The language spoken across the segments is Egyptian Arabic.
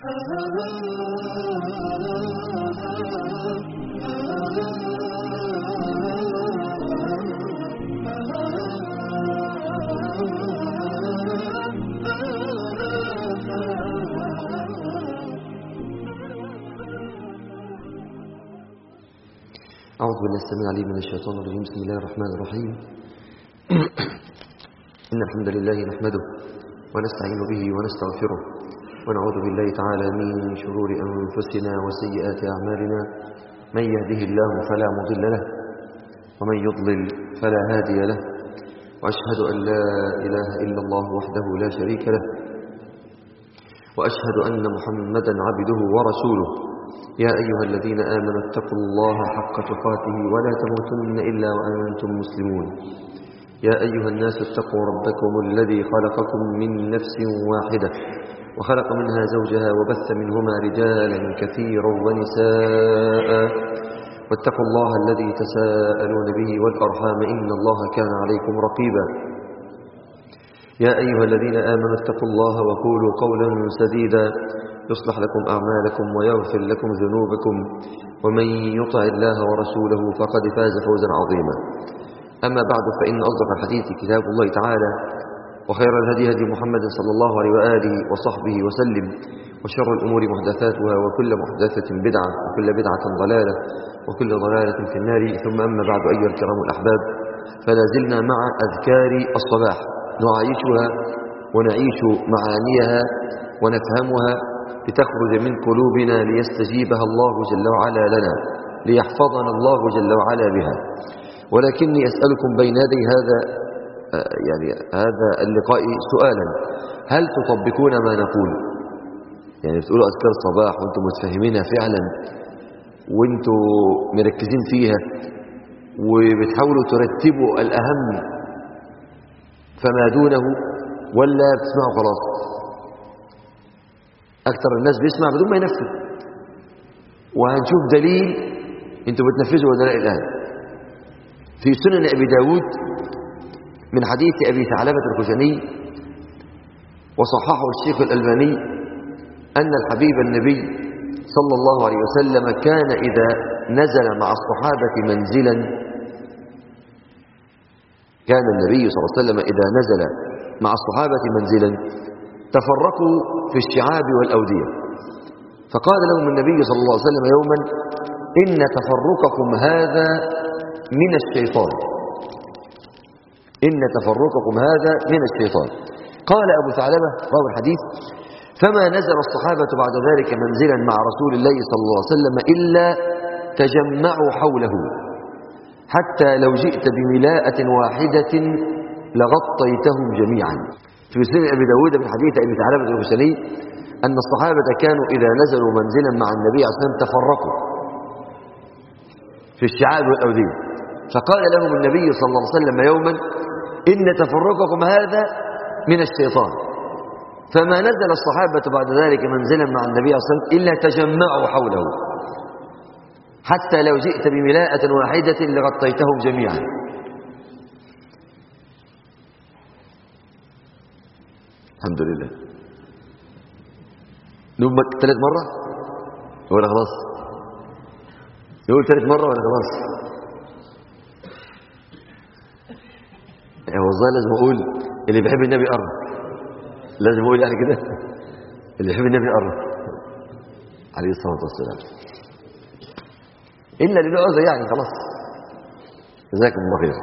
أعوذ بالله السميع العليم من الشيطان الرجيم بسم الله الرحمن الرحيم إن الحمد لله نحمده ونستعين به ونستغفره ونعوذ بالله تعالى من شرور أنفسنا وسيئات أعمالنا من يهده الله فلا مضل له ومن يضلل فلا هادي له وأشهد أن لا إله إلا الله وحده لا شريك له وأشهد أن محمدا عبده ورسوله يا أيها الذين آمنوا اتقوا الله حق تقاته ولا تموتن إلا وأنتم مسلمون يا أيها الناس اتقوا ربكم الذي خلقكم من نفس واحدة وخلق منها زوجها وبث منهما رجالا كثيرا ونساء واتقوا الله الذي تساءلون به والأرحام إن الله كان عليكم رقيبا يا أيها الذين آمنوا اتقوا الله وقولوا قولا سديدا يصلح لكم أعمالكم ويغفر لكم ذنوبكم ومن يطع الله ورسوله فقد فاز فوزا عظيما أما بعد فإن أصدق الحديث كتاب الله تعالى وخير الهدي هدي محمد صلى الله عليه وآله وصحبه وسلم وشر الأمور محدثاتها وكل محدثة بدعة وكل بدعة ضلالة وكل ضلالة في النار ثم أما بعد أيها الكرام الأحباب فلا زلنا مع أذكار الصباح نعايشها ونعيش معانيها ونفهمها لتخرج من قلوبنا ليستجيبها الله جل وعلا لنا ليحفظنا الله جل وعلا بها ولكني أسألكم بين يدي هذا يعني هذا اللقاء سؤالا هل تطبقون ما نقول يعني بتقولوا أذكار الصباح وانتم متفهمينها فعلا وانتم مركزين فيها وبتحاولوا ترتبوا الأهم فما دونه ولا بتسمعوا خلاص أكثر الناس بيسمع بدون ما ينفذ وهنشوف دليل انتوا بتنفذوا ولا لا الآن في سنن أبي داود من حديث أبي ثعلبة الخزني وصححه الشيخ الألباني أن الحبيب النبي صلى الله عليه وسلم كان إذا نزل مع الصحابة منزلا كان النبي صلى الله عليه وسلم إذا نزل مع الصحابة منزلا تفرقوا في الشعاب والأودية فقال لهم النبي صلى الله عليه وسلم يوما إن تفرقكم هذا من الشيطان إن تفرقكم هذا من الشيطان قال أبو ثعلبة راوي الحديث فما نزل الصحابة بعد ذلك منزلا مع رسول الله صلى الله عليه وسلم إلا تجمعوا حوله حتى لو جئت بملاءة واحدة لغطيتهم جميعا في سنن أبي داود من حديث أبي ثعلبة الخشني أن الصحابة كانوا إذا نزلوا منزلا مع النبي عليه الصلاة والسلام تفرقوا في الشعاب والأودية فقال لهم النبي صلى الله عليه وسلم يوما إن تفرقكم هذا من الشيطان فما نزل الصحابة بعد ذلك منزلا مع النبي صلى الله عليه وسلم إلا تجمعوا حوله حتى لو جئت بملاءة واحدة لغطيتهم جميعا الحمد لله نقول ثلاث مرة ولا خلاص نقول ثلاث مرة ولا خلاص يعني والله لازم أقول اللي بيحب النبي قرب لازم أقول يعني كده اللي بيحب النبي قرب عليه الصلاة والسلام إلا للعذر يعني خلاص جزاكم الله خير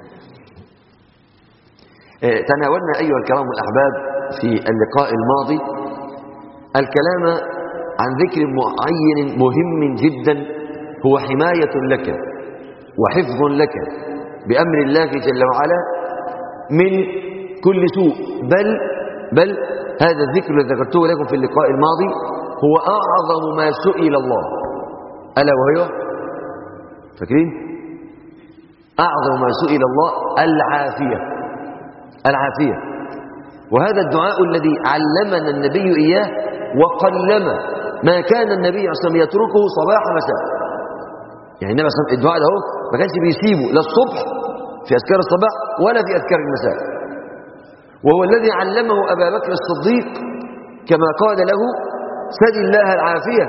تناولنا أيها الكرام الأحباب في اللقاء الماضي الكلام عن ذكر معين مهم جدا هو حماية لك وحفظ لك بأمر الله جل وعلا من كل سوء بل بل هذا الذكر الذي ذكرته لكم في اللقاء الماضي هو أعظم ما سئل الله ألا وهي فاكرين أعظم ما سئل الله العافية العافية وهذا الدعاء الذي علمنا النبي إياه وقلما ما كان النبي صلى الله عليه وسلم يتركه صباح مساء يعني النبي صلى الله عليه وسلم الدعاء ده هو ما كانش بيسيبه لا الصبح في أذكار الصباح ولا في أذكار المساء وهو الذي علمه أبا بكر الصديق كما قال له سل الله العافية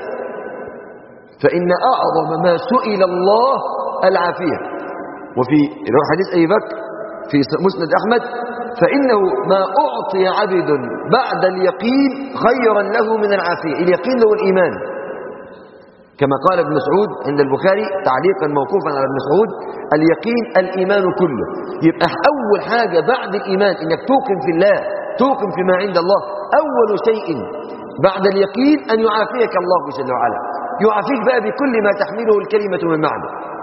فإن أعظم ما سئل الله العافية وفي حديث أبي بكر في مسند أحمد فإنه ما أعطي عبد بعد اليقين خيرا له من العافية اليقين هو الإيمان كما قال ابن مسعود عند البخاري تعليقا موقوفا على ابن مسعود اليقين الإيمان كله يبقى أول حاجة بعد الإيمان إنك توقن في الله توقن فيما عند الله أول شيء بعد اليقين أن يعافيك الله جل وعلا يعافيك بقى بكل ما تحمله الكلمة من معنى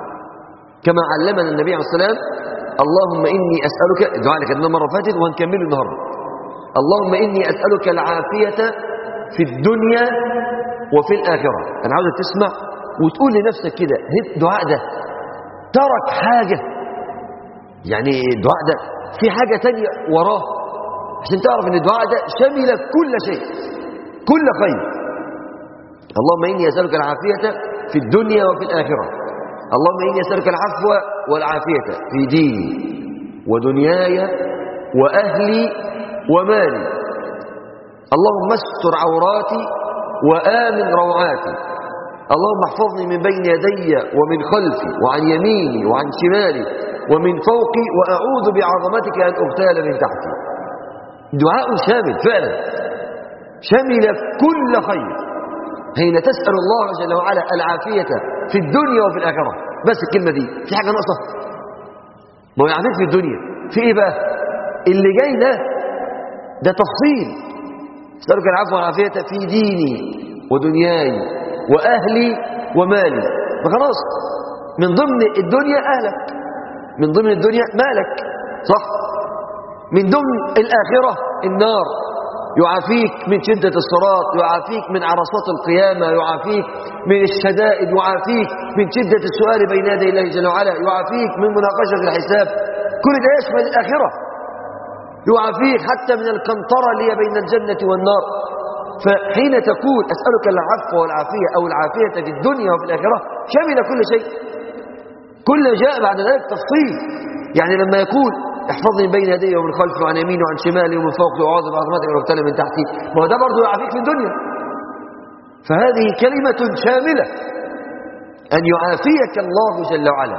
كما علمنا النبي عليه الصلاة والسلام اللهم إني أسألك دعاء لك المرة فاتت وهنكمله النهاردة اللهم إني أسألك العافية في الدنيا وفي الآخرة أنا عاوزك تسمع وتقول لنفسك كده الدعاء ده ترك حاجة يعني الدعاء ده في حاجة تانية وراه عشان تعرف ان الدعاء ده شمل كل شيء كل خير اللهم إني أسألك العافية في الدنيا وفي الآخرة اللهم إني أسألك العفو والعافية في ديني ودنياي وأهلي ومالي اللهم استر عوراتي وآمن روعاتي اللهم احفظني من بين يدي ومن خلفي وعن يميني وعن شمالي ومن فوقي وأعوذ بعظمتك أن أغتال من تحتي دعاء شامل فعلا شمل كل خير حين تسأل الله جل وعلا العافية في الدنيا وفي الآخرة بس الكلمة دي في حاجة ناقصة ما هو يعافيك في الدنيا في ايه بقى اللي جاي ده ده تفصيل اسألك العفو والعافية في ديني ودنياي وأهلي ومالي فخلاص من ضمن الدنيا أهلك من ضمن الدنيا مالك صح من ضمن الآخرة النار يعافيك من شدة الصراط يعافيك من عرصات القيامة يعافيك من الشدائد يعافيك من شدة السؤال بين يدي الله جل وعلا يعافيك من مناقشة الحساب كل ده يشمل الآخرة يعافيك حتى من القنطرة اللي هي بين الجنة والنار فحين تقول أسألك العفو والعافية أو العافية في الدنيا وفي الآخرة شمل كل شيء كل جاء بعد ذلك تفصيل يعني لما يقول احفظني بين يدي ومن خلفي وعن يميني وعن شمالي ومن فوقي وأعوذ بعظمتك أن أغتال من تحتي ما هو ده برضه يعافيك في الدنيا فهذه كلمة شاملة أن يعافيك الله جل وعلا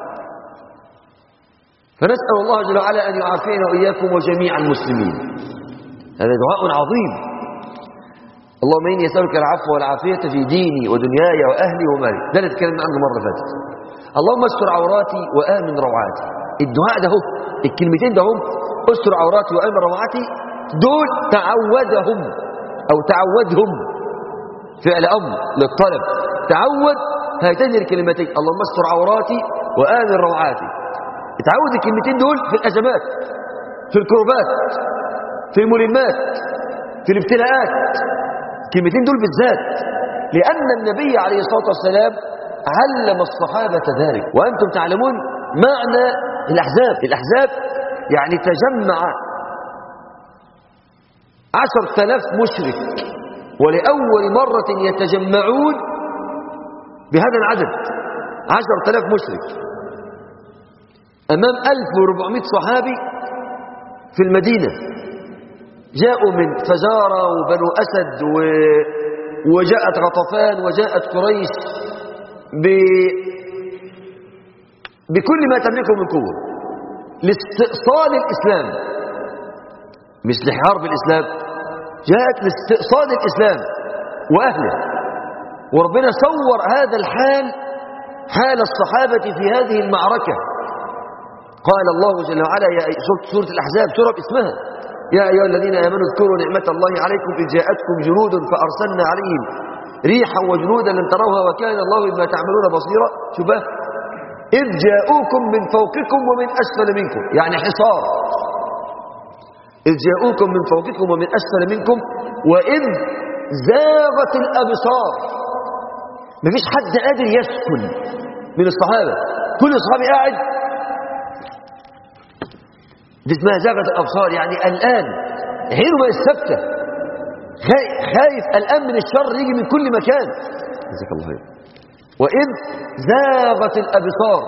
فنسأل الله جل وعلا أن يعافينا وإياكم وجميع المسلمين هذا دعاء عظيم اللهم إني أسألك العفو والعافية في ديني ودنياي وأهلي ومالي ده اللي اتكلمنا عنه مرة فاتت اللهم استر عوراتي وآمن روعاتي الدعاء ده هو الكلمتين ده هم استر عوراتي وآمن روعاتي دول تعودهم أو تعودهم فعل أمر للطلب تعود هاتين الكلمتين اللهم استر عوراتي وآمن روعاتي اتعود الكلمتين دول في الأزمات في الكربات في الملمات في الابتلاءات الكلمتين دول بالذات لأن النبي عليه الصلاة والسلام علم الصحابة ذلك وأنتم تعلمون معنى الأحزاب الأحزاب يعني تجمع عشر تلاف مشرك ولأول مرة يتجمعون بهذا العدد عشر تلاف مشرك أمام ألف وربعمائة صحابي في المدينة جاءوا من فزارة وبنو أسد و... وجاءت غطفان وجاءت قريش ب... بكل ما تملكه من قوة لاستئصال الإسلام مش لحرب الإسلام جاءت لاستئصال الإسلام وأهله وربنا صور هذا الحال حال الصحابة في هذه المعركة قال الله جل وعلا يا سورة الأحزاب سورة اسمها يا أيها الذين آمنوا اذكروا نعمة الله عليكم إذ جاءتكم جنود فأرسلنا عليهم ريحا وجنودا لم تروها وكان الله بما تعملون بصيرا شبه إذ جاءوكم من فوقكم ومن أسفل منكم يعني حصار إذ جاءوكم من فوقكم ومن أسفل منكم وإذ زاغت الأبصار مفيش حد قادر يسكن من الصحابة كل الصحابة قاعد دي اسمها زاغت الأبصار يعني الآن عينه ما الثابته خايف الآن من الشر يجي من كل مكان جزاك الله خير وإذ زاغت الأبصار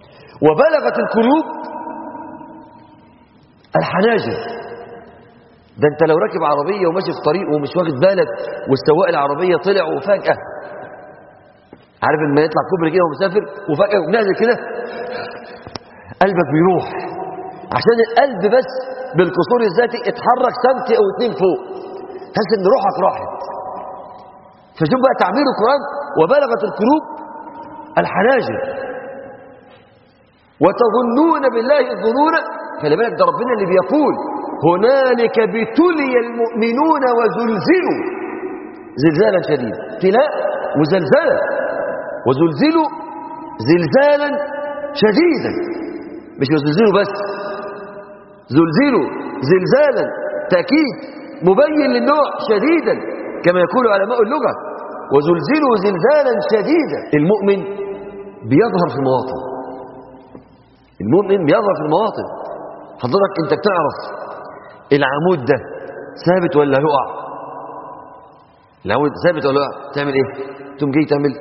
وبلغت القلوب الحناجر ده انت لو راكب عربية وماشي في طريق ومش واخد بالك والسواق العربية طلع وفجأة عارف لما يطلع كوبري كده ومسافر وفجأة نازل كده قلبك بيروح عشان القلب بس بالكسور الذاتي اتحرك سمت او اتنين فوق تحس ان روحك راحت فشوف بقى تعبير القرآن وبلغت القلوب الحناجر وتظنون بالله الظنون خلي بالك ده ربنا اللي بيقول هنالك ابتلي المؤمنون وزلزلوا زلزالا شديدا ابتلاء وزلزلة وزلزلوا زلزالا شديدا مش يزلزلوا بس زلزلوا زلزالا تأكيد مبين للنوع شديدا كما يقول علماء اللغة وزلزلوا زلزالا شديدا المؤمن بيظهر في المواطن المؤمن بيظهر في المواطن حضرتك انت بتعرف العمود ده ثابت ولا هيقع العمود ثابت ولا هيقع تعمل ايه تقوم جاي تعمل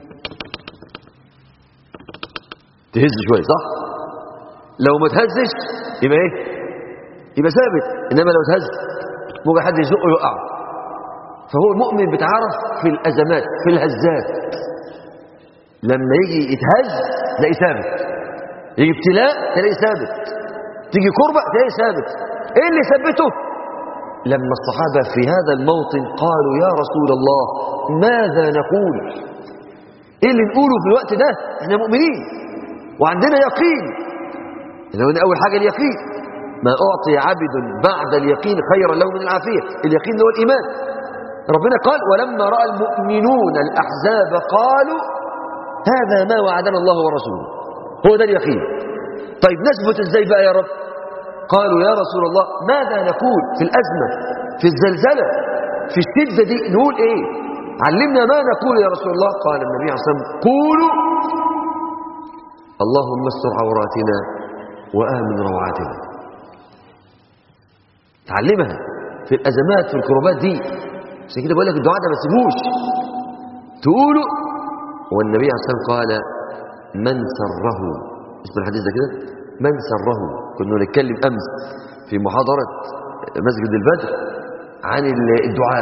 تهز شويه صح لو ما تهزش يبقى ايه يبقى ثابت انما لو تهز ممكن حد يزقه يقع فهو المؤمن بيتعرف في الازمات في الهزات لما يجي يتهز تلاقيه ثابت يجي ابتلاء تلاقيه ثابت تيجي كربة تلاقيه ثابت ايه اللي ثبته لما الصحابة في هذا الموطن قالوا يا رسول الله ماذا نقول ايه اللي نقوله في الوقت ده احنا مؤمنين وعندنا يقين لو ان اول حاجة اليقين ما اعطي عبد بعد اليقين خيرا له من العافية اليقين هو الايمان ربنا قال ولما رأى المؤمنون الاحزاب قالوا هذا ما وعدنا الله ورسوله هو ده اليقين طيب نثبت ازاي بقى يا رب قالوا يا رسول الله ماذا نقول في الأزمة في الزلزلة في الشدة دي نقول ايه علمنا ما نقول يا رسول الله قال النبي عليه الصلاة والسلام قولوا اللهم استر عوراتنا وآمن روعاتنا تعلمها في الأزمات في الكربات دي عشان كده بقول لك الدعاء ده ما تسيبوش تقولوا والنبي عليه الصلاة والسلام قال من سره اسم الحديث ده كده من سره كنا نتكلم أمس في محاضرة مسجد البدر عن الدعاء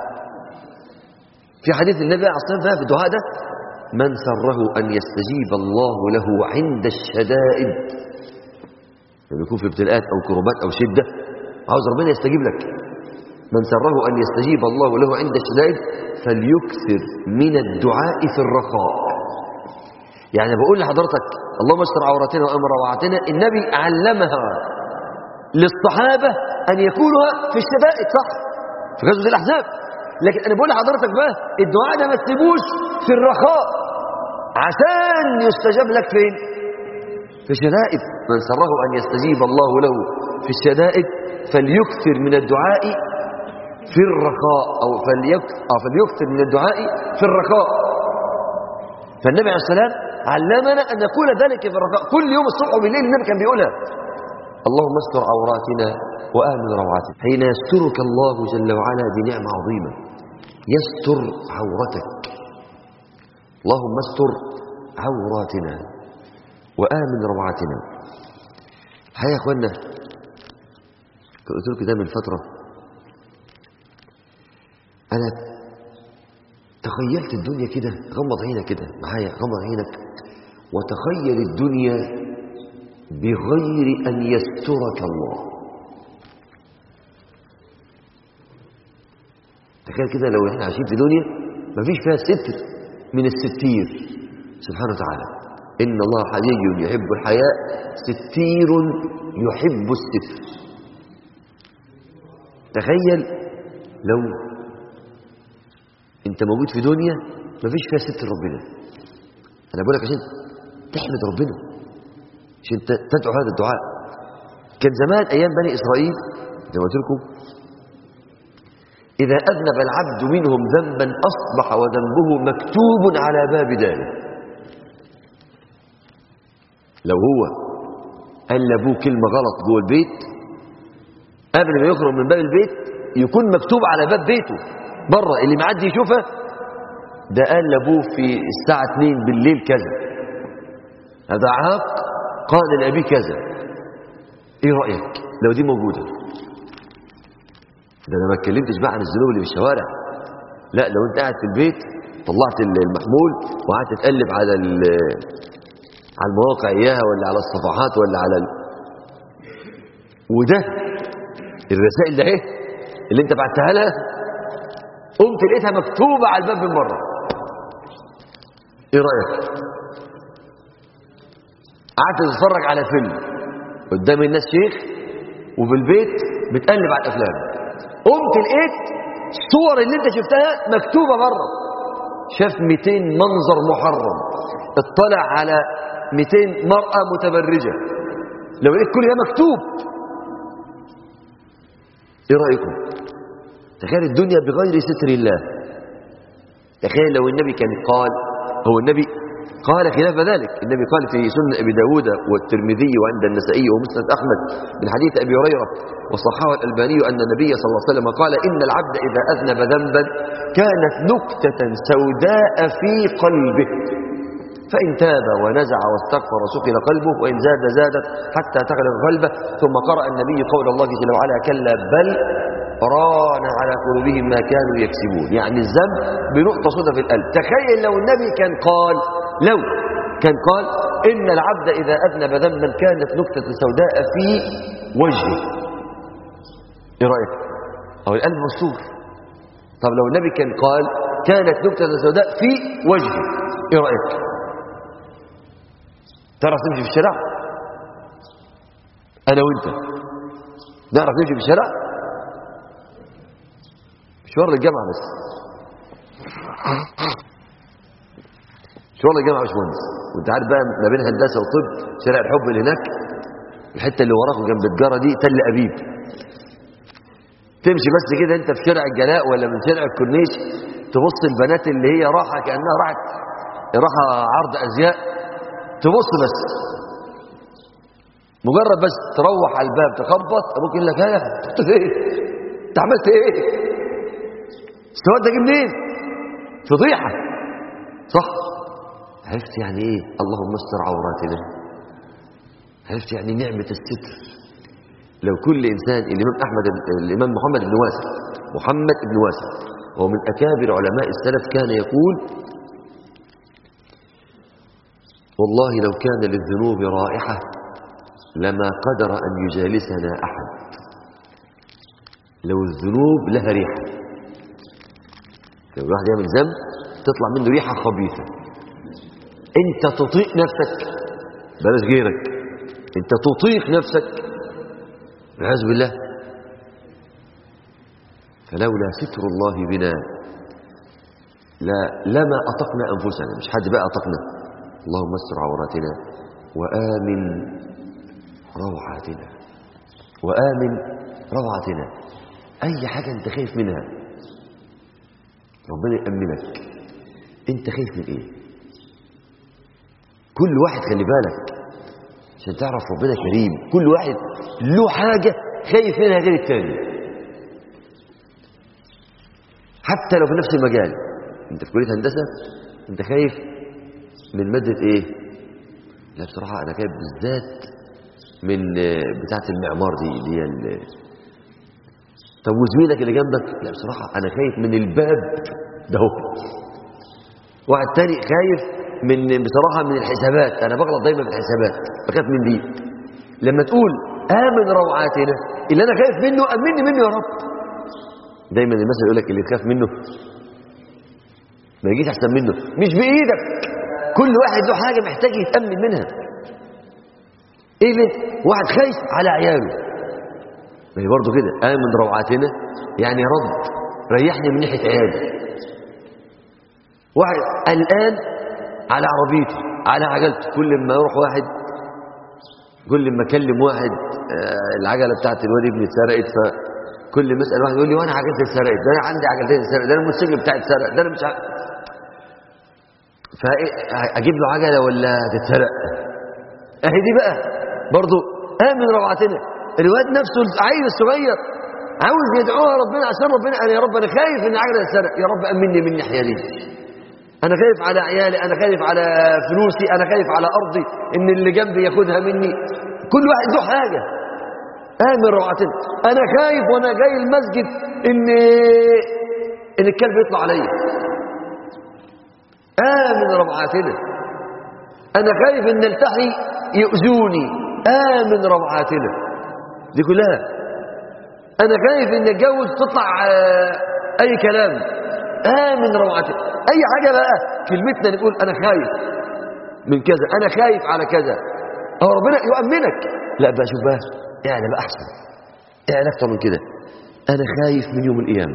في حديث النبي عليه الصلاة والسلام في الدعاء ده من سره أن يستجيب الله له عند الشدائد لما يكون في ابتلاءات أو كربات أو شدة عاوز ربنا يستجيب لك من سره أن يستجيب الله له عند الشدائد فليكثر من الدعاء في الرخاء يعني بقول لحضرتك اللهم استر عوراتنا وامر روعاتنا النبي علمها للصحابة أن يكونوا في الشدائد صح في غزوة الأحزاب لكن أنا بقول لحضرتك بقى الدعاء ده ما تسيبوش في الرخاء عشان يستجاب لك فين في الشدائد من سره أن يستجيب الله له في الشدائد فليكثر من الدعاء في الرخاء أو فليكثر من الدعاء في الرخاء فالنبي عليه السلام علمنا أن نقول ذلك في الرخاء كل يوم الصبح وبالليل النبي كان بيقولها اللهم استر عوراتنا وآمن روعاتنا حين يسترك الله جل وعلا بنعمة عظيمة يستر عورتك اللهم استر عوراتنا وآمن روعاتنا الحقيقة يا أخوانا قلت لكم ده من فترة أنا تخيلت الدنيا كده غمض عينك كده معايا غمض عينك وتخيل الدنيا بغير أن يسترك الله تخيل كده لو احنا عايشين في دنيا ما فيش فيها ستر من الستير سبحانه وتعالى إن الله حيي يحب الحياء ستير يحب الستر تخيل لو انت موجود في دنيا ما فيش فيها ستر ربنا انا بقول لك عشان تحمد ربنا عشان تدعو هذا الدعاء كان زمان ايام بني اسرائيل زي ما قلت لكم اذا اذنب العبد منهم ذنبا اصبح وذنبه مكتوب على باب داره لو هو قال لابوه كلمه غلط جوه البيت قبل ما يخرج من باب البيت يكون مكتوب على باب بيته بره اللي معدي يشوفها ده قال لابوه في الساعة 2 بالليل كذا هذا عاق قال لأبيه كذا ايه رأيك لو دي موجودة ده انا ما اتكلمتش بقى عن الذنوب اللي في الشوارع لا لو انت قاعد في البيت طلعت المحمول وقعدت تقلب على ال- على المواقع اياها ولا على الصفحات ولا على ال... وده الرسائل ده ايه اللي انت بعتها لها قمت لقيتها مكتوبه على الباب من بره ايه رايك قعدت تتفرج على فيلم قدام الناس شيخ وفي البيت بتقلب على الافلام قمت لقيت الصور اللي انت شفتها مكتوبه بره شاف 200 منظر محرم اطلع على 200 مرأة متبرجة لو لقيت كل ده مكتوب ايه رأيكم تخيل الدنيا بغير ستر الله تخيل لو النبي كان قال هو النبي قال خلاف ذلك النبي قال في سنة أبي داود والترمذي وعند النسائي ومسند أحمد من حديث أبي هريرة وصححه الألباني أن النبي صلى الله عليه وسلم قال إن العبد إذا أذنب ذنبا كانت نكتة سوداء في قلبه فإن تاب ونزع واستغفر سقل قلبه وإن زاد زادت حتى تغلق قلبه ثم قرأ النبي قول الله جل وعلا كلا بل ران على قلوبهم ما كانوا يكسبون يعني الذنب بنقطة صدى في القلب تخيل لو النبي كان قال لو كان قال إن العبد إذا أذنب ذنبا كانت نكتة سوداء في وجهه إيه رأيك؟ أو القلب مستور طب لو النبي كان قال كانت نكتة سوداء في وجهه إيه رأيك؟ تعرف تمشي في الشارع انا وانت نعرف نمشي في الشارع مشوار للجامعه بس مشوار للجامعه مش مهندس وانت عارف بقى ما بين هندسه وطب شارع الحب اللي هناك الحته اللي وراكم جنب التجاره دي تل ابيب تمشي بس كده انت في شارع الجلاء ولا من شارع الكورنيش تبص البنات اللي هي راحه كانها راحت راحه عرض ازياء تبص بس مجرد بس تروح على الباب تخبط ابوك يقول لك ايه انت ايه انت عملت ايه السواد ده جه منين فضيحه صح عرفت يعني ايه اللهم استر عوراتنا عرفت يعني نعمه الستر لو كل انسان الامام احمد الامام محمد بن واسع محمد بن واسع وهو من اكابر علماء السلف كان يقول والله لو كان للذنوب رائحة لما قدر أن يجالسنا أحد لو الذنوب لها ريحة لو الواحد يعمل ذنب تطلع منه ريحة خبيثة انت تطيق نفسك بلاش غيرك انت تطيق نفسك والعياذ بالله فلولا ستر الله بنا لا لما أطقنا أنفسنا مش حد بقى أطقنا اللهم استر عوراتنا وآمن روعاتنا وآمن روعاتنا أي حاجة أنت خايف منها ربنا يأمنك أنت خايف من إيه كل واحد خلي بالك عشان تعرف ربنا كريم كل واحد له حاجة خايف منها غير التاني حتى لو في نفس المجال انت في كلية هندسة انت خايف من مادة ايه لا بصراحة انا خايف بالذات من بتاعة المعمار دي اللي هي ال- طب وزميلك اللي جنبك لا بصراحة انا خايف من الباب ده هو واحد تاني خايف من بصراحة من الحسابات انا بغلط دايما في الحسابات بخاف من دي لما تقول امن روعاتنا اللي انا خايف منه امني منه يا رب دايما المثل يقول لك اللي تخاف منه ما يجيش احسن منه مش بايدك كل واحد له حاجه محتاج يتامن منها ايه اللي واحد خايف على عياله ما هي برضه كده امن روعاتنا يعني يا رب ريحني من ناحيه عيالي واحد قلقان على عربيته على عجلته كل ما يروح واحد كل ما اكلم واحد آه، العجله بتاعت الواد ابني اتسرقت فكل ما اسال واحد يقول لي وانا عجلتي اتسرقت ده انا عندي عجلتين اتسرقت ده انا الموتوسيكل بتاعي اتسرق ده انا مش عارف فاجيب له عجله ولا تتسرق اهي دي بقى برضو امن روعتنا الواد نفسه العيل الصغير عاوز يدعوها ربنا عشان ربنا انا يا رب انا خايف ان عجله تتسرق يا رب امني من الناحيه دي انا خايف على عيالي انا خايف على فلوسي انا خايف على ارضي ان اللي جنبي ياخدها مني كل واحد له حاجه آمن روعتنا أنا خايف وأنا جاي المسجد إن إن الكلب يطلع عليا آمن روعتنا أنا خايف إن التحي يؤذوني آمن روعاتنا دي كلها أنا خايف إن الجوز تطلع آه، أي كلام آمن روعاتنا أي حاجة بقى كلمتنا نقول أنا خايف من كذا أنا خايف على كذا أو ربنا يؤمنك لا بقى شوف بقى اعلى بقى أحسن اعلى أكتر من كده أنا خايف من يوم القيامة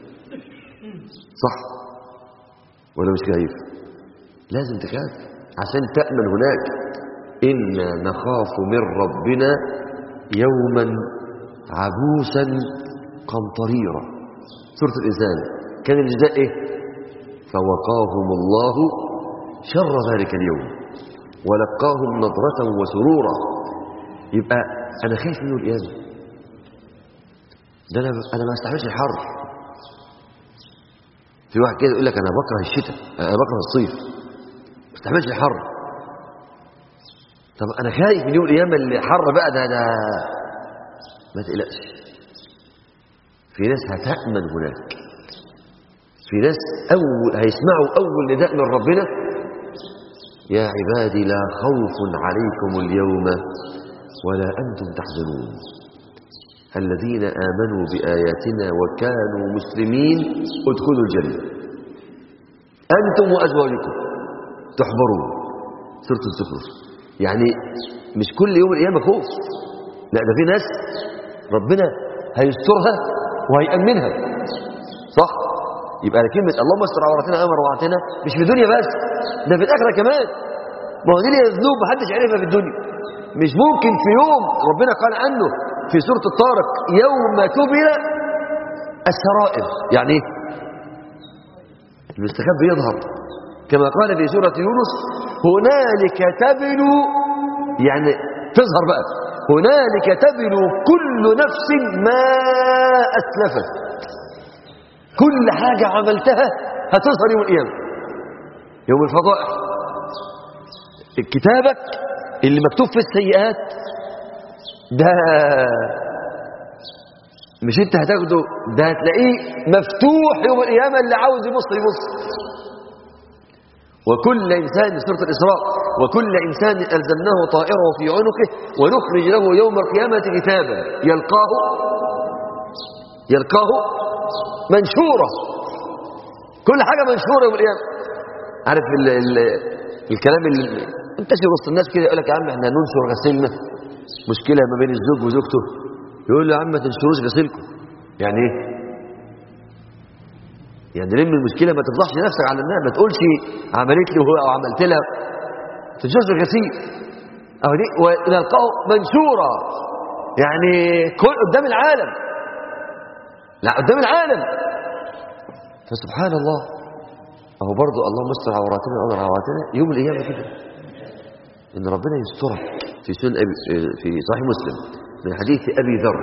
صح ولا مش خايف لازم تخاف عشان تأمن هناك إنا نخاف من ربنا يوما عبوسا قمطريرا سورة الإنسان كان الجزاء إيه فوقاهم الله شر ذلك اليوم ولقاهم نظرة وسرورا يبقى أنا خايف منه القيامة ده أنا أنا ما استحملش الحر في واحد كده يقول لك أنا بكره الشتاء أنا بكره الصيف ما استحملش الحر طب أنا خايف من يوم القيامة اللي حر بقى ده ده ما تقلقش في ناس هتأمن هناك في ناس أول هيسمعوا أول نداء من ربنا يا عبادي لا خوف عليكم اليوم ولا أنتم تحزنون الذين آمنوا بآياتنا وكانوا مسلمين ادخلوا الجنة أنتم وأزواجكم تحبرون سورة الزخرف يعني مش كل يوم القيامة خوف لا ده في ناس ربنا هيسترها وهيأمنها صح يبقى كلمة اللهم استر عوراتنا أمر روعتنا مش في الدنيا بس ده في الآخرة كمان ما هو دي ذنوب محدش عرفها في الدنيا مش ممكن في يوم ربنا قال عنه في سورة الطارق يوم تبل السرائر يعني ايه المستخبي يظهر كما قال في سورة يونس هنالك تبلو يعني تظهر بقى هنالك تبلو كل نفس ما أسلفت كل حاجة عملتها هتظهر يوم القيامة يوم الفضائح كتابك اللي مكتوب في السيئات ده مش انت هتاخده ده هتلاقيه مفتوح يوم القيامة اللي عاوز يبص يبص وكل إنسان سورة الإسراء وكل إنسان ألزمناه طائره في عنقه ونخرج له يوم القيامة كتابا يلقاه يلقاه منشورة كل حاجة منشورة يوم القيامة عارف ال ال الكلام اللي منتشر وسط الناس كده يقول لك يا عم احنا ننشر غسيلنا مشكلة ما بين الزوج وزوجته يقول له يا عم ما تنشروش غسيلكم يعني ايه يعني لم المشكلة ما تفضحش نفسك على الناس ما تقولش عملت لي هو او عملت لها ما تنشرش الغسيل او دي ونلقاه منشورة يعني كل قدام العالم لا قدام العالم فسبحان الله اهو برضه اللهم استر عوراتنا وامر عوراتنا يوم القيامه كده ان ربنا يسترك في سنن أبي في صحيح مسلم من حديث ابي ذر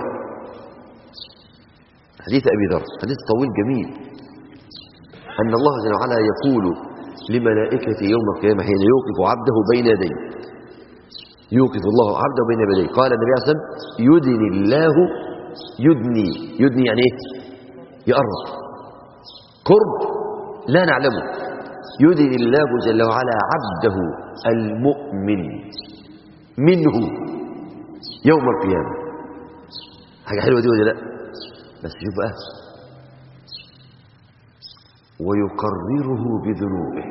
حديث ابي ذر حديث طويل جميل ان الله جل وعلا يقول لملائكته يوم القيامه حين يوقف عبده بين يديه يوقف الله عبده بين يديه قال النبي عليه الصلاه والسلام يدني الله يدني يدني يعني ايه يقرب قرب لا نعلمه يدني الله جل وعلا عبده المؤمن منه يوم القيامة حاجة حلوة دي ولا لا بس شوف بقى ويقرره بذنوبه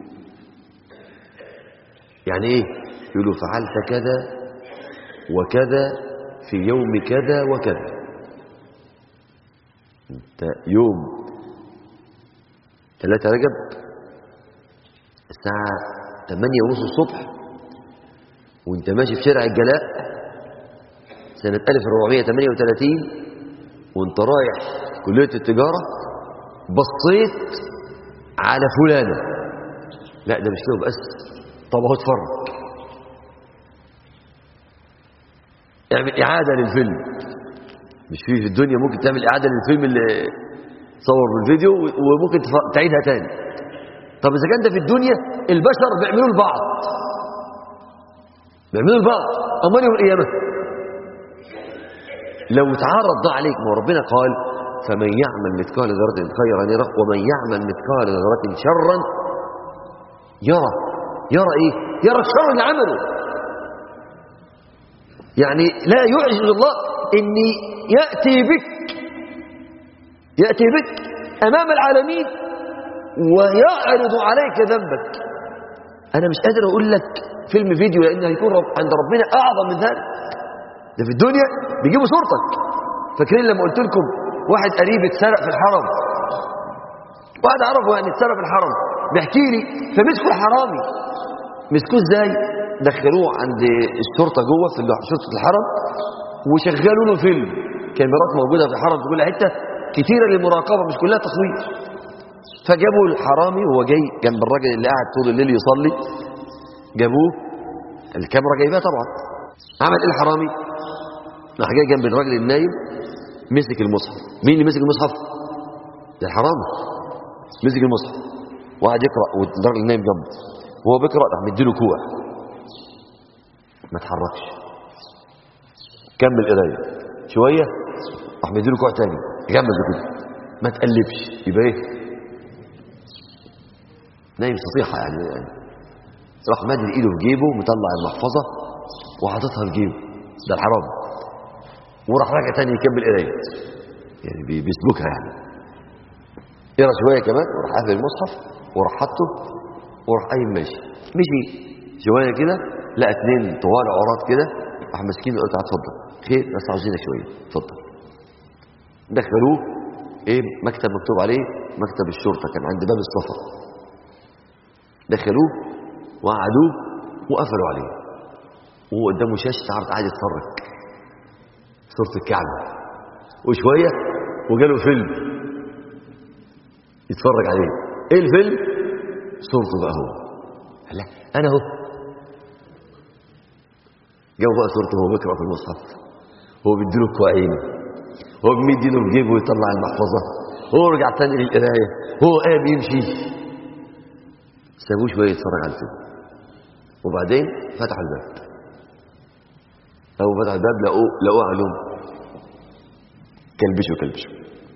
يعني ايه يقول له فعلت كذا وكذا في يوم كذا وكذا انت يوم ثلاثة رجب الساعة 8 ونص الصبح وانت ماشي في شارع الجلاء سنة 1438 وانت رايح كلية التجارة بصيت على فلانة لا ده مش كده بس طب اهو اتفرج اعمل إعادة للفيلم مش في في الدنيا ممكن تعمل إعادة للفيلم اللي صور بالفيديو وممكن تف- تعيدها تاني طب إذا كان ده في الدنيا البشر بيعملوا لبعض بيعملوا لبعض أمال يوم القيامة لو تعرض ده عليك ما هو ربنا قال فمن يعمل مثقال ذرة خيرا يره ومن يعمل مثقال ذرة شرا يرى يرى ايه يرى الشر اللي عمله يعني لا يعجز الله ان ياتي بك ياتي بك امام العالمين ويعرض عليك ذنبك انا مش قادر اقول لك فيلم فيديو لان هيكون رب عند ربنا اعظم من ذلك ده في الدنيا بيجيبوا صورتك فاكرين لما قلت لكم واحد قريب اتسرق في الحرم واحد عرفه يعني اتسرق في الحرم بيحكي لي فمسكوا الحرامي مسكوه ازاي دخلوه عند الشرطه جوه في شرطه الحرم وشغلوا له فيلم كاميرات موجوده في الحرم في كل حته كتيره للمراقبه مش كلها تصوير فجابوا الحرامي وهو جاي جنب الراجل اللي قاعد طول الليل يصلي جابوه الكاميرا جايباه طبعا عمل ايه الحرامي راح جاي جنب الراجل النايم مسك المصحف مين اللي مسك المصحف ده الحرامي مسك المصحف وقعد يقرا والراجل النايم جنبه وهو بيقرا راح مديله كوع ما تحركش كمل قرايه شويه راح مديله كوع تاني جنبه كده ما تقلبش يبقى ايه نايم سطيحه يعني, يعني راح مادي ايده في جيبه مطلع المحفظه وحاططها في جيبه ده الحرام وراح راجع تاني يكمل قرايه يعني بي- بيسلكها يعني يقرا شويه كمان وراح قافل المصحف وراح حاطه وراح قايم ماشي مشي شويه كده لقى اتنين طوال عراض كده راح ماسكينه قال تعالى اتفضل خير بس عاوزينك شويه اتفضل دخلوه ايه مكتب مكتوب عليه مكتب الشرطه كان عند باب السفر دخلوه وقعدوه وقفلوا عليه وهو قدامه شاشه عرض قاعد يتفرج صورة الكعبة وشوية وجاله فيلم يتفرج عليه ايه الفيلم صورته بقى هو قال لا انا اهو جابوا بقى صورته وهو بيقرا في المصحف هو بيديله كوعين هو بيمد ايده في جيبه ويطلع المحفظه هو رجع تاني للقرايه هو قام يمشي سابوه شويه يتفرج على الفيلم وبعدين فتحوا الباب أول فتح الباب لقوه لقوه علوم كلبشوا كلبشوا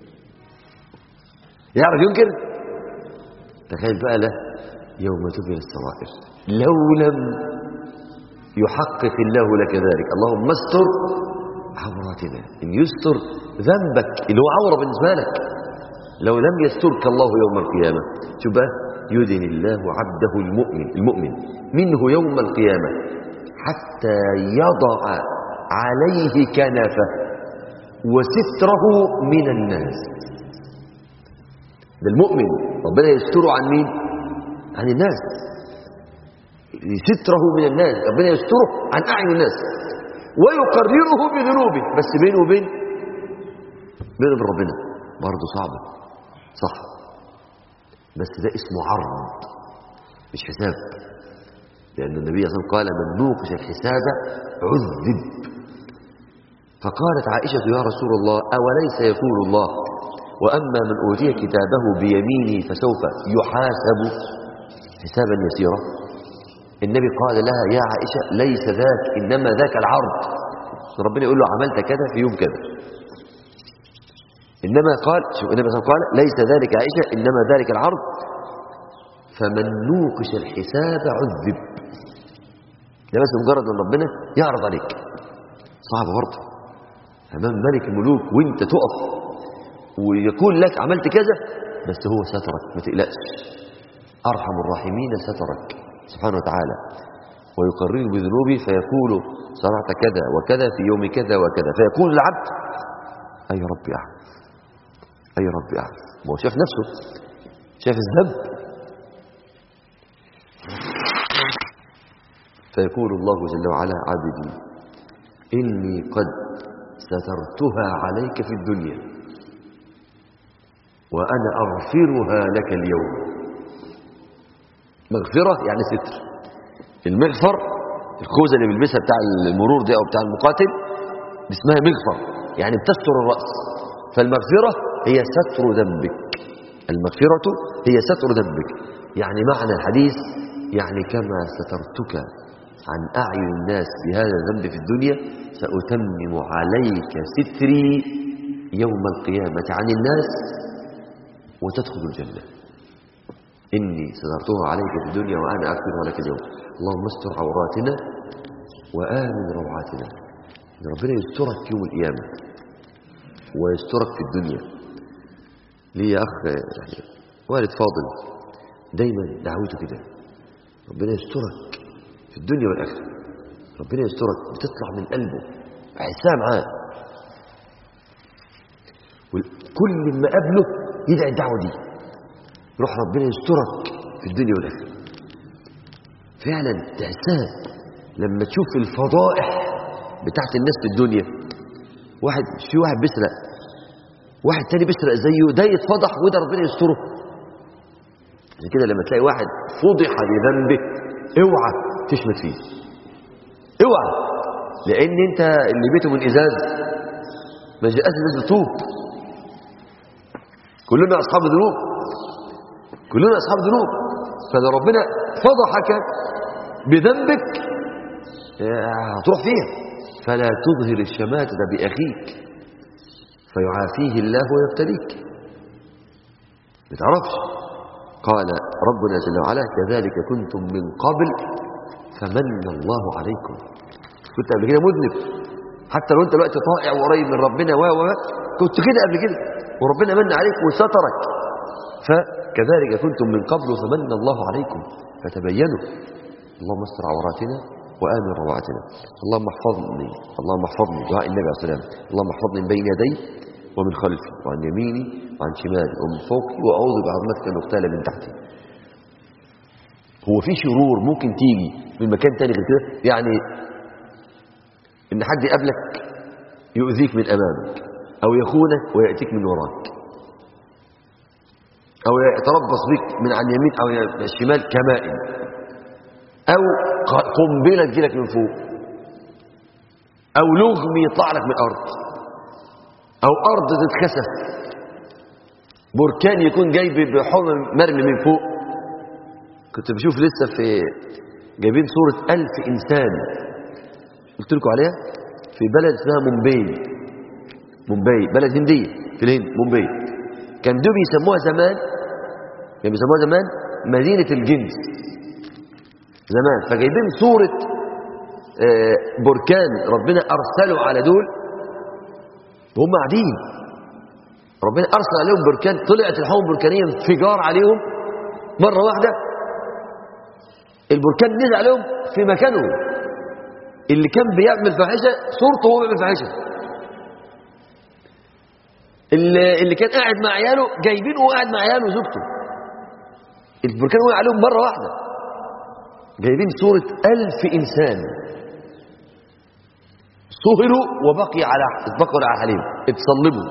يعرف ينكر تخيل بقى له يوم تبل السرائر لو لم يحقق الله لك ذلك اللهم استر عوراتنا ان يستر ذنبك اللي هو عوره بالنسبه لك لو لم يسترك الله يوم القيامه شوف بقى يدن الله عبده المؤمن المؤمن منه يوم القيامه حتى يضع عليه كنفه وستره من الناس ده المؤمن ربنا يستره عن مين عن الناس ستره من الناس ربنا يستره عن اعين الناس ويقرره بذنوبه بس بينه وبين بينه وبين ربنا برضه صعبه صح بس ده اسمه عرض مش حساب لأن النبي صلى الله عليه وسلم قال من نوقش الحساب عذب فقالت عائشة يا رسول الله أوليس يقول الله وأما من أوتي كتابه بيمينه فسوف يحاسب حسابا يسيرا النبي قال لها يا عائشة ليس ذاك إنما ذاك العرض ربنا يقول له عملت كذا في يوم كذا إنما قال شوف النبي صلى الله عليه وسلم قال ليس ذلك عائشة إنما ذلك العرض فمن نوقش الحساب عذب ده بس مجرد ان ربنا يعرض عليك صعب برضه امام ملك الملوك وانت تقف ويقول لك عملت كذا بس هو سترك ما تقلقش ارحم الراحمين سترك سبحانه وتعالى ويقرر بذنوبه فيقول صنعت كذا وكذا في يوم كذا وكذا فيقول العبد اي رب اعلم اي رب اعلم ما هو شاف نفسه شاف الذنب فيقول الله جل وعلا عبدي إني قد سترتها عليك في الدنيا وأنا أغفرها لك اليوم مغفرة يعني ستر المغفر الخوذة اللي بيلبسها بتاع المرور دي أو بتاع المقاتل اسمها مغفر يعني بتستر الرأس فالمغفرة هي ستر ذنبك المغفرة هي ستر ذنبك يعني معنى الحديث يعني كما سترتك عن أعين الناس بهذا الذنب في الدنيا سأتمم عليك ستري يوم القيامة عن الناس وتدخل الجنة إني سترتها عليك في الدنيا وأنا أكفرها لك اليوم اللهم استر عوراتنا وآمن روعاتنا إن ربنا يسترك يوم القيامة ويسترك في الدنيا لي يا أخ يعني والد فاضل دايما دعوته كده ربنا يسترك في الدنيا والآخرة ربنا يسترك بتطلع من قلبه بحسها معاه وكل ما قابله يدعي الدعوة دي روح ربنا يسترك في الدنيا والآخرة فعلا تحسها لما تشوف الفضائح بتاعت الناس في الدنيا واحد في واحد بيسرق واحد تاني بيسرق زيه ده يتفضح وده ربنا يستره عشان كده لما تلاقي واحد فضح بذنبه اوعى تشمت فيه اوعى لان انت اللي بيته من ازاز ما جاءش الناس بتوب كلنا اصحاب ذنوب كلنا اصحاب ذنوب فاذا ربنا فضحك بذنبك هتروح فيها فلا تظهر الشماتة بأخيك فيعافيه الله ويبتليك ما تعرفش قال ربنا جل وعلا كذلك كنتم من قبل فمن الله عليكم كنت قبل كده مذنب حتى لو انت دلوقتي طائع وقريب من ربنا و و كنت كده قبل كده وربنا من عليك وسترك فكذلك كنتم من قبل فمن الله عليكم فتبينوا اللهم استر عوراتنا وآمن روعاتنا اللهم احفظني اللهم احفظني دعاء النبي عليه السلام اللهم احفظني من بين يدي ومن خلفي وعن يميني وعن شمالي ومن فوقي وأعوذ بعظمتك أن أغتال من تحتي هو في شرور ممكن تيجي من مكان تاني غير كده يعني ان حد يقابلك يؤذيك من امامك او يخونك وياتيك من وراك او يتربص بك من عن يمين او الشمال كمائن او قنبله تجيلك من فوق او لغم يطلع لك من الارض او ارض تتخسف بركان يكون جاي بحمى مرمي من فوق كنت بشوف لسه في جايبين صورة ألف إنسان قلت لكم عليها في بلد اسمها مومباي مومباي بلد هندية في الهند مومباي كان دول بيسموها زمان كانوا بيسموها زمان مدينة الجنس زمان فجايبين صورة آه، بركان ربنا أرسله على دول وهم قاعدين ربنا أرسل عليهم بركان طلعت الحوم بركانية انفجار عليهم مرة واحدة البركان نزل عليهم في مكانه اللي كان بيعمل فاحشة صورته وهو بيعمل فاحشة اللي, اللي كان قاعد مع عياله جايبينه وهو قاعد مع عياله وزوجته البركان وقع عليهم مرة واحدة جايبين صورة ألف إنسان صهروا وبقي على اتبقوا على حليم اتصلبوا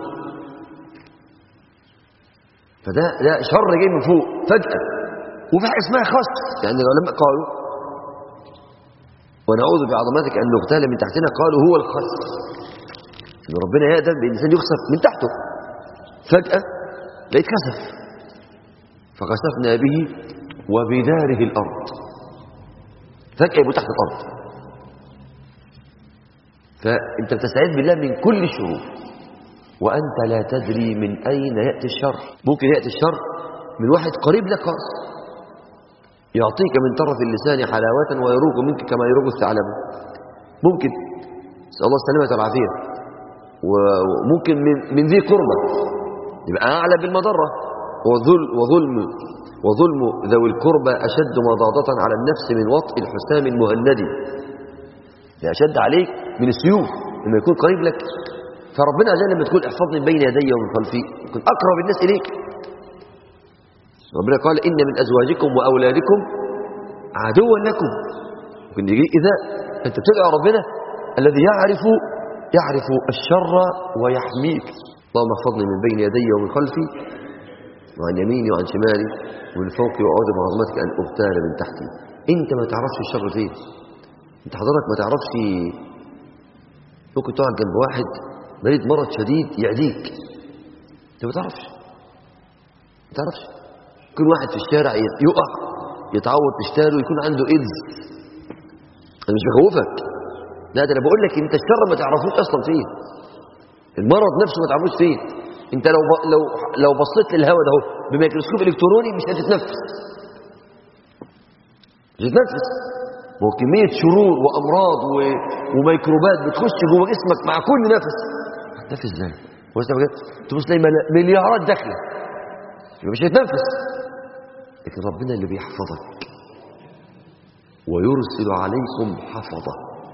فده ده شر جاي من فوق فجأة وفي حاجة اسمها خصف يعني العلماء قالوا ونعوذ بعظمتك أن نغتال من تحتنا قالوا هو الخصف إن ربنا يقدر بإنسان يخسف من تحته فجأة لقيت كسف فخسفنا به وبداره الأرض فجأة يبقوا تحت الأرض فأنت بتستعيذ بالله من كل الشرور وأنت لا تدري من أين يأتي الشر ممكن يأتي الشر من واحد قريب لك خالص يعطيك من طرف اللسان حلاوة ويروق منك كما يروق الثعلب ممكن نسأل الله السلامة والعافية وممكن من, من ذي قربة يبقى أعلى بالمضرة وظلم, وظلم وظلم ذوي القربى أشد مضاضة على النفس من وطء الحسام المهندي ده أشد عليك من السيوف لما يكون قريب لك فربنا عز وجل لما تقول احفظني بين يدي ومن خلفي يكون أقرب الناس إليك ربنا قال إن من أزواجكم وأولادكم عدوا لكم ممكن يجي إذا أنت بتدعو ربنا الذي يعرف يعرف الشر ويحميك اللهم احفظني من بين يدي ومن خلفي وعن يميني وعن شمالي ومن فوقي وأعوذ بعظمتك أن أغتال من تحتي أنت ما تعرفش الشر فين أنت حضرتك ما تعرفش ممكن تقعد جنب واحد مريض مرض شديد يعديك أنت ما تعرفش ما تعرفش كل واحد في الشارع يقع يتعور تشتاله يكون عنده إيدز انا مش بخوفك لا ده انا بقول لك انت الشر ما تعرفوش اصلا فين المرض نفسه ما تعرفوش فين انت لو ب... لو لو بصيت للهواء ده اهو بميكروسكوب الكتروني مش هتتنفس مش هتتنفس هو كمية شرور وأمراض و... وميكروبات بتخش جوه جسمك مع كل نفس هتنفس ازاي؟ هو أنت بجد؟ تبص تلاقي ملا- مليارات داخلة يبقى مش هتنفس لكن ربنا اللي بيحفظك ويرسل عليكم حفظه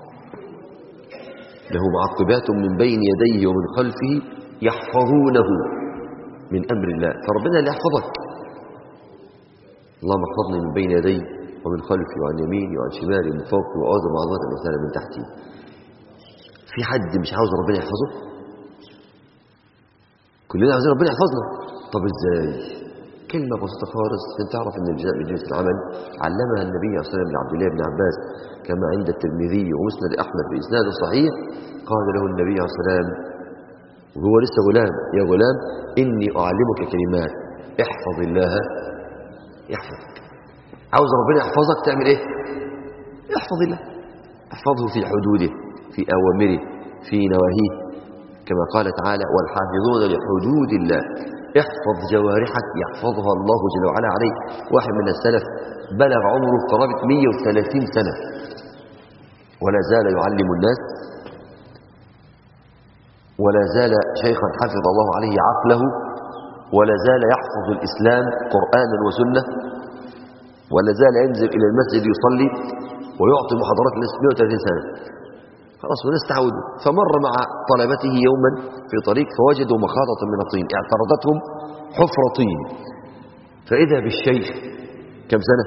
له معقبات من بين يديه ومن خلفه يحفظونه من أمر الله فربنا اللي يحفظك اللهم احفظني من بين يدي ومن خلفي وعن يميني وعن شمالي ومن فوقي وأعوذ بعضات الإنسان من تحتي في حد مش عاوز ربنا يحفظه كلنا عاوزين ربنا يحفظنا طب ازاي كلمة بسيطة خالص عشان تعرف ان الجزاء من جنس العمل علمها النبي صلى الله عليه وسلم لعبد الله بن عباس كما عند الترمذي ومسند احمد باسناد صحيح قال له النبي عليه الصلاه والسلام وهو لسه غلام يا غلام اني اعلمك كلمات احفظ الله يحفظك عاوز ربنا يحفظك تعمل ايه احفظ الله احفظه في حدوده في اوامره في نواهيه كما قال تعالى والحافظون لحدود الله احفظ جوارحك يحفظها الله جل وعلا عليك واحد من السلف بلغ عمره قرابة 130 سنة ولا زال يعلم الناس ولا زال شيخا حفظ الله عليه عقله ولا زال يحفظ الإسلام قرآنا وسنة ولا زال ينزل إلى المسجد يصلي ويعطي محاضرات للناس 130 سنة خلاص والناس تعودوا فمر مع طلبته يوما في طريق فوجدوا مخاضة من الطين اعترضتهم حفرة طين فإذا بالشيخ كم سنة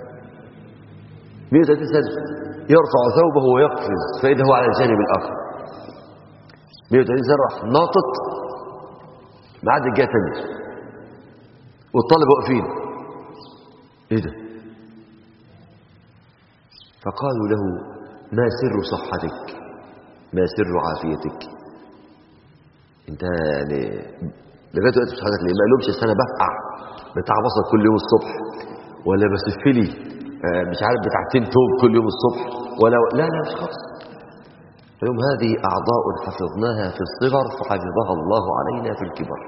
130 سنة يرفع ثوبه ويقفز فإذا هو على الجانب الآخر 130 سنة راح ناطط ما عاد جاء تاني والطلبة واقفين ايه ده فقالوا له ما سر صحتك ما سر عافيتك انت يعني لغايه دلوقتي مش حضرتك ليه ما قالهمش أصل انا بفقع بتاع بصل كل يوم الصبح ولا بسف لي آه، مش عارف بتاعتين توب كل يوم الصبح ولا لا لا مش خالص فيوم هذه اعضاء حفظناها في الصغر فحفظها الله علينا في الكبر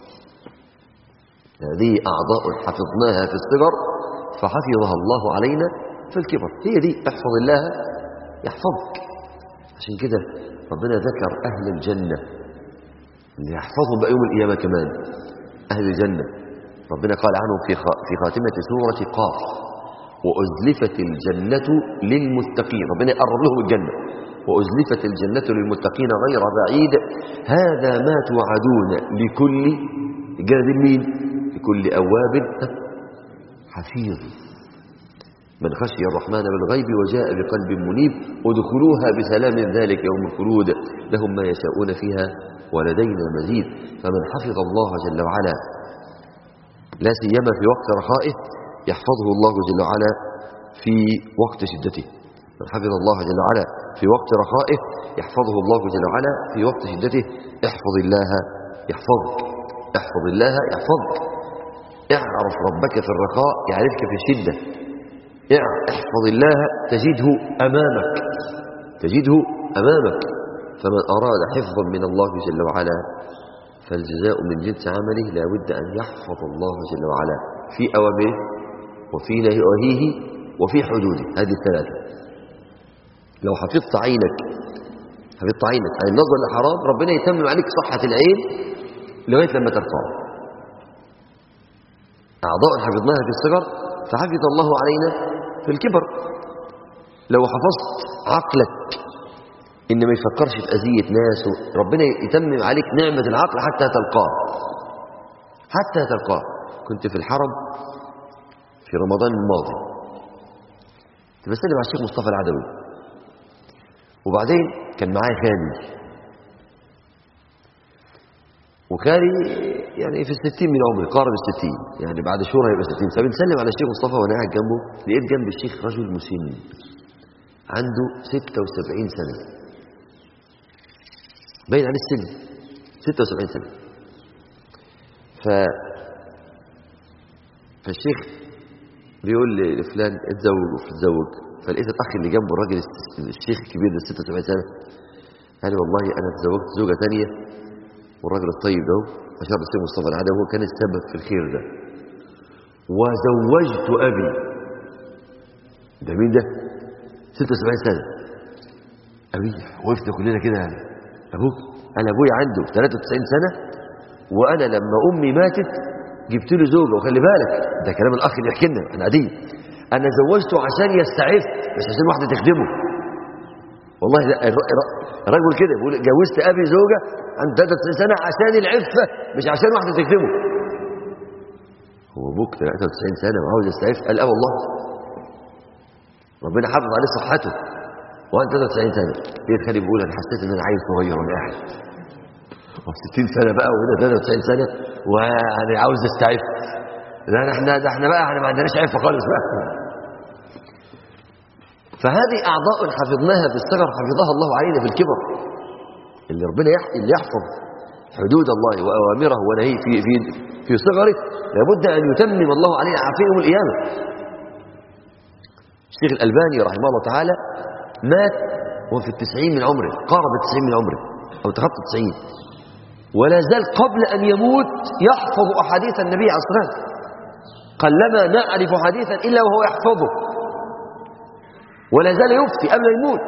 هذه اعضاء حفظناها في الصغر فحفظها الله علينا في الكبر هي دي احفظ الله يحفظك عشان كده ربنا ذكر أهل الجنة اللي يحفظهم بقى يوم القيامة كمان أهل الجنة ربنا قال عنهم في خ- في خاتمة سورة قاف وأزلفت الجنة للمتقين ربنا يقرب لهم الجنة وأزلفت الجنة للمتقين غير بعيد هذا ما توعدون لكل الجنة دي لمين؟ لكل أواب حفيظ من خشي الرحمن بالغيب وجاء بقلب منيب ادخلوها بسلام ذلك يوم الخلود لهم ما يشاءون فيها ولدينا مزيد فمن حفظ الله جل وعلا لا سيما في وقت رخائه يحفظه الله جل وعلا في وقت شدته من حفظ الله جل وعلا في وقت رخائه يحفظه الله جل وعلا في وقت شدته احفظ الله يحفظك احفظ الله يحفظك اعرف ربك في الرخاء يعرفك في الشدة احفظ الله تجده أمامك تجده أمامك فمن أراد حفظا من الله جل وعلا فالجزاء من جنس عمله لا بد أن يحفظ الله جل وعلا في أوامره وفي نواهيه وفي حدوده هذه الثلاثة لو حفظت عينك حفظت عينك عن النظر للحرام ربنا يتمم عليك صحة العين لغاية لما ترفع أعضاء حفظناها في الصغر فحفظ الله علينا في الكبر لو حفظت عقلك إن ما يفكرش في أذية ناس ربنا يتمم عليك نعمة العقل حتى تلقاه حتى تلقاه كنت في الحرم في رمضان الماضي كنت بسلم على الشيخ مصطفى العدوي وبعدين كان معايا خالي وخالي يعني في الستين من عمري قارب الستين يعني بعد شهور هيبقى ستين فبنسلم على الشيخ مصطفى وانا قاعد جنبه لقيت جنب الشيخ رجل مسن عنده 76 سنة باين عليه السن 76 سنة ف فالشيخ بيقول لي لفلان اتزوج وتتزوج فلقيت الاخ اللي جنبه الراجل الس- الشيخ الكبير ده 76 سنه قال لي والله انا اتزوجت زوجه ثانيه والراجل الطيب ده اشار لسيد مصطفى العدوي هو كان السبب في الخير ده وزوجت ابي ده مين ده 76 سنه ابي وقفنا كلنا كده يعني ابوك انا ابويا عنده 93 سنه وانا لما امي ماتت جبت له زوجه وخلي بالك ده كلام الاخ اللي يحكي لنا انا قديم انا زوجته عشان يستعف مش عشان واحده تخدمه والله لا الر- الر- الراجل كده بيقول جوزت ابي زوجه عنده 93 سنه عشان العفه مش عشان واحده تخدمه هو ابوك 93 سنه وعاوز يستعف قال اه والله ربنا حافظ عليه صحته وانت 93 سنه ليه تخلي بيقول انا حسيت ان انا عيل صغير وانا قاعد و 60 سنه بقى وهنا 93 سنه وانا عاوز استعف لا ده احنا ده احنا بقى احنا ما عندناش عفه خالص بقى فهذه اعضاء حفظناها في الصغر حفظها الله علينا في الكبر اللي ربنا يح... اللي يحفظ حدود الله واوامره ونهيه في في في صغره لابد ان يتمم الله عليه عافيه يوم القيامه الشيخ الألباني رحمه الله تعالى مات وهو في التسعين من عمره قارب التسعين من عمره أو تخطى التسعين ولا زال قبل أن يموت يحفظ أحاديث النبي عليه الصلاة والسلام قلما نعرف حديثا إلا وهو يحفظه ولا زال يفتي قبل أن يموت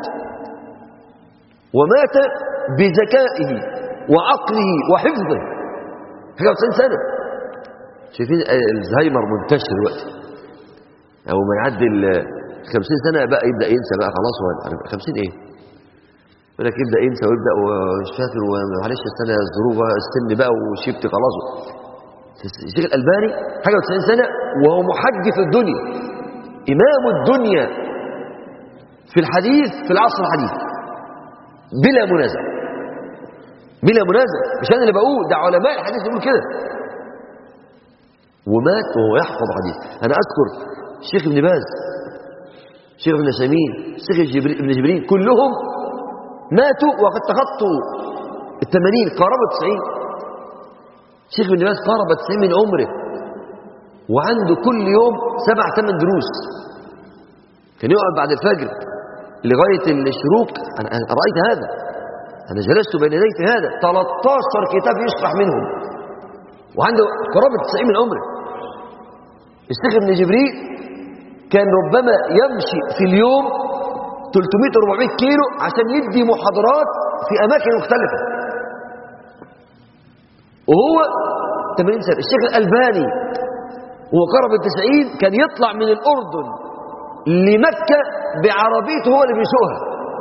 ومات بذكائه وعقله وحفظه حاجة 90 سنة شايفين الزهايمر منتشر دلوقتي أو ما يعدي ال 50 سنة بقى يبدأ ينسى بقى خلاص هو 50 إيه؟ يقول لك يبدأ ينسى ويبدأ ومش فاكر ومعلش السنة الظروف بقى، السن بقى وشيبت خلاص الشيخ الألباني حاجة 90 سنة وهو محدث الدنيا إمام الدنيا في الحديث في العصر الحديث بلا منازع بلا منازع مش أنا اللي بقول ده علماء الحديث يقول كده ومات وهو يحفظ حديث أنا أذكر الشيخ ابن باز الشيخ ابن سمين الشيخ جبريل ابن جبريل كلهم ماتوا وقد تخطوا الثمانين قاربوا التسعين الشيخ ابن باز قارب التسعين من عمره وعنده كل يوم سبع ثمان دروس كان يقعد بعد الفجر لغاية الشروق أنا أنا رأيت هذا أنا جلست بين يدي في هذا 13 كتاب يشرح منهم وعنده قرابة 90 من عمره الشيخ ابن جبريل كان ربما يمشي في اليوم 300 400 كيلو عشان يدي محاضرات في أماكن مختلفة وهو 80 سنة الشيخ الألباني وهو قرب التسعين كان يطلع من الأردن لمكة بعربيته هو اللي بيسوقها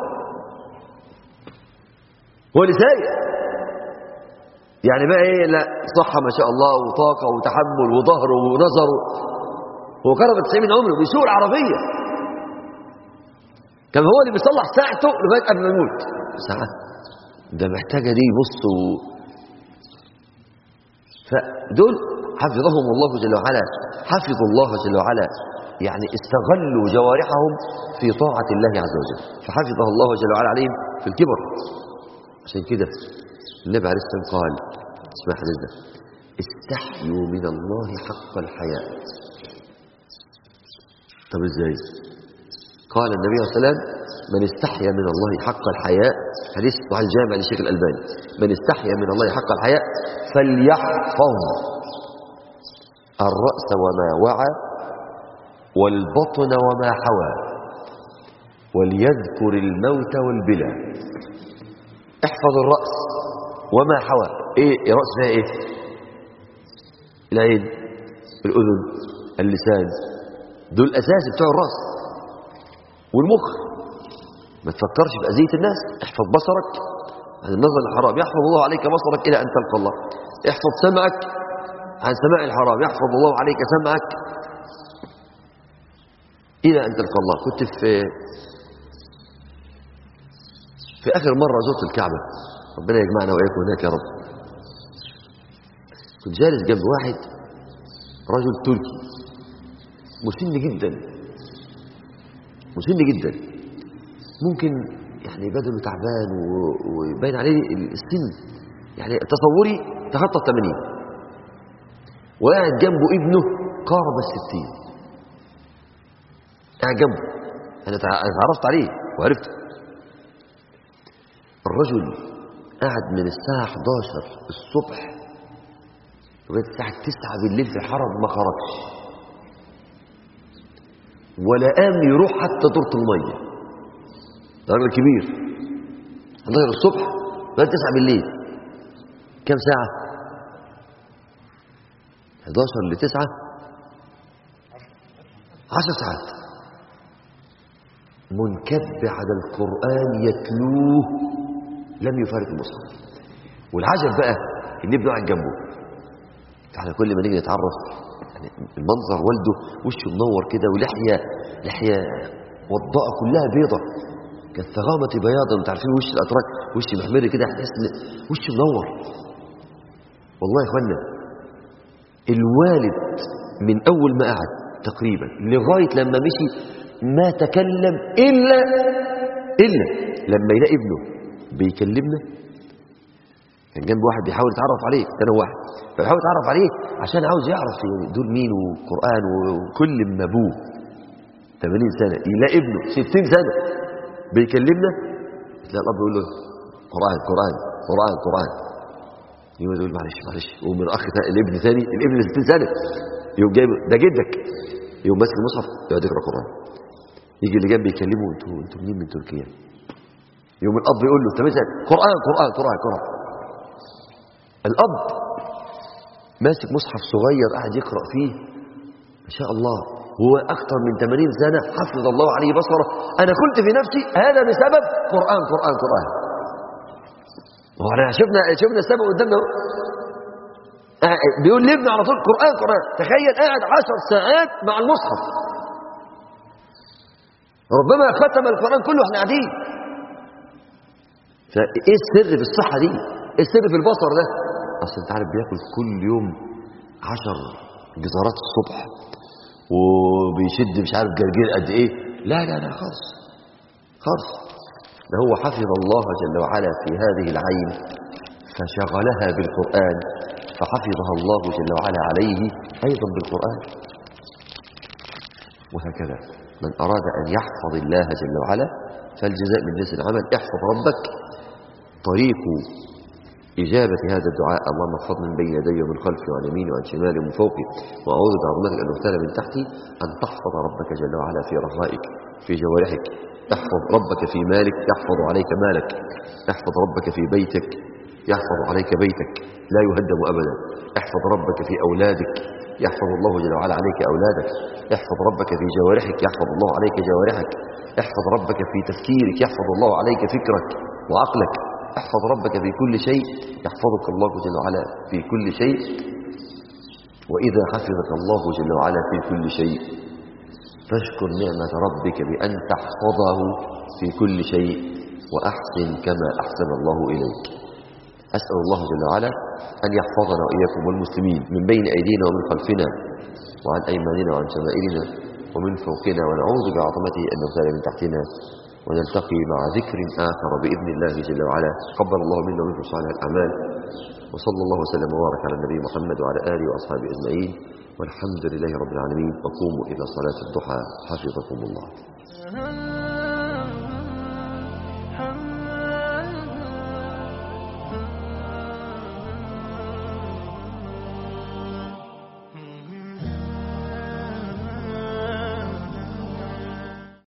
هو اللي سايق يعني بقى ايه لا صحة ما شاء الله وطاقة وتحمل وظهر ونظر هو قرب التسعين من عمره بيسوق العربية كان هو اللي بيصلح ساعته لغاية قبل ما يموت ساعة ده محتاجة دي بص و... فدول حفظهم الله جل وعلا حفظوا الله جل وعلا يعني استغلوا جوارحهم في طاعة الله عز وجل فحفظها الله جل وعلا عليهم في الكبر عشان كده النبي عليه الصلاة والسلام قال اسمع حديث ده استحيوا من الله حق الحياء طب ازاي قال النبي صلى الله عليه وسلم من استحيا من الله حق الحياء حديث صحيح الجامع للشيخ الألباني من استحيا من الله حق الحياء فليحفظ الرأس وما وعى والبطن وما حوى وليذكر الموت والبلى احفظ الرأس وما حوى ايه الرأس فيها ايه العين الأذن اللسان دول الأساس بتوع الرأس والمخ ما تفكرش في أذية الناس احفظ بصرك عن النظر الحرام يحفظ الله عليك بصرك إلى أن تلقى الله احفظ سمعك عن سماع الحرام يحفظ الله عليك سمعك إلى أن تلقى الله كنت في في آخر مرة زرت الكعبة ربنا يجمعنا وإياكم هناك يا رب كنت جالس جنب واحد رجل تركي مسن جدا مسن جدا ممكن يعني بدنه تعبان و- ويبين عليه السن يعني تصوري تخطى الثمانين وقاعد جنبه ابنه قارب الستين قاعد جنبه أنا تع- أنا اتعرفت عليه وعرفته الرجل قعد من الساعة 11 الصبح لغاية الساعة 9 بالليل في الحرم ما خرجش ولا قام يروح حتى دورة المية ده راجل كبير 11 الصبح لغاية 9 بالليل كم ساعة؟ 11 ل 9 10 ساعات منكب على القرآن يتلوه لم يفارق المصحف والعجب بقى ان ابنه قاعد جنبه احنا كل ما نيجي نتعرف يعني المنظر والده وشه منور كده ولحيه لحيه وضاءه كلها بيضه كالثغامة بياضا انتوا عارفين وش الاتراك وش محمر كده هتحس ان وشه منور والله يا اخوانا الوالد من اول ما قعد تقريبا لغايه لما مشي ما تكلم الا الا لما يلاقي ابنه بيكلمنا كان جنب واحد بيحاول يتعرف عليه كان هو واحد فبيحاول يتعرف عليه عشان عاوز يعرف يعني دول مين وقران وكل ما ابوه 80 سنه يلاقي ابنه 60 سنه بيكلمنا تلاقي الاب يقول له قران قران قران قران يقول يقول معلش معلش ومن اخ تا- الابن ثاني الابن 60 سنه يقوم جايب ده جدك يقوم ماسك المصحف يقعد يقرا قران يجي اللي جنبه يكلمه انتوا انتوا منين من تركيا يوم الاب يقول له انت مثلا قران قران قران قران الاب ماسك مصحف صغير قاعد يقرا فيه ما شاء الله هو اكثر من 80 سنه حفظ الله عليه بصره انا قلت في نفسي هذا بسبب قران قران قران واحنا شفنا شفنا السبب قدامنا اهو. قاعد بيقول لابنه على طول قران قران تخيل قاعد 10 ساعات مع المصحف ربما ختم القران كله احنا قاعدين فايه السر في الصحه دي ايه السر في البصر ده اصل انت عارف بياكل كل يوم عشر جزارات الصبح وبيشد مش عارف جرجير قد ايه لا لا لا خالص خالص ده هو حفظ الله جل وعلا في هذه العين فشغلها بالقرآن فحفظها الله جل وعلا عليه أيضا بالقرآن وهكذا من أراد أن يحفظ الله جل وعلا فالجزاء من جنس العمل احفظ ربك طريق إجابة هذا الدعاء اللهم احفظني من بين يدي ومن خلفي وعن يميني وعن شمالي ومن فوقي وأعوذ بعظمتك أن أغتال من تحتي أن تحفظ ربك جل وعلا في رخائك في جوارحك احفظ ربك في مالك يحفظ عليك مالك احفظ ربك في بيتك يحفظ عليك بيتك لا يهدم أبدا احفظ ربك في أولادك يحفظ الله جل وعلا عليك أولادك احفظ ربك في جوارحك يحفظ الله عليك جوارحك احفظ ربك في تفكيرك يحفظ الله عليك فكرك وعقلك احفظ ربك في كل شيء يحفظك الله جل وعلا في كل شيء وإذا حفظك الله جل وعلا في كل شيء فاشكر نعمة ربك بأن تحفظه في كل شيء وأحسن كما أحسن الله إليك أسأل الله جل وعلا أن يحفظنا وإياكم والمسلمين من بين أيدينا ومن خلفنا وعن أيماننا وعن شمائلنا ومن فوقنا ونعوذ بعظمته أن نغتال من تحتنا ونلتقي مع ذكر آخر بإذن الله جل وعلا قبل الله منا ومنكم صالح الأعمال وصلى الله وسلم وبارك على النبي محمد وعلى آله وأصحابه أجمعين والحمد لله رب العالمين وقوموا إلى صلاة الضحى حفظكم الله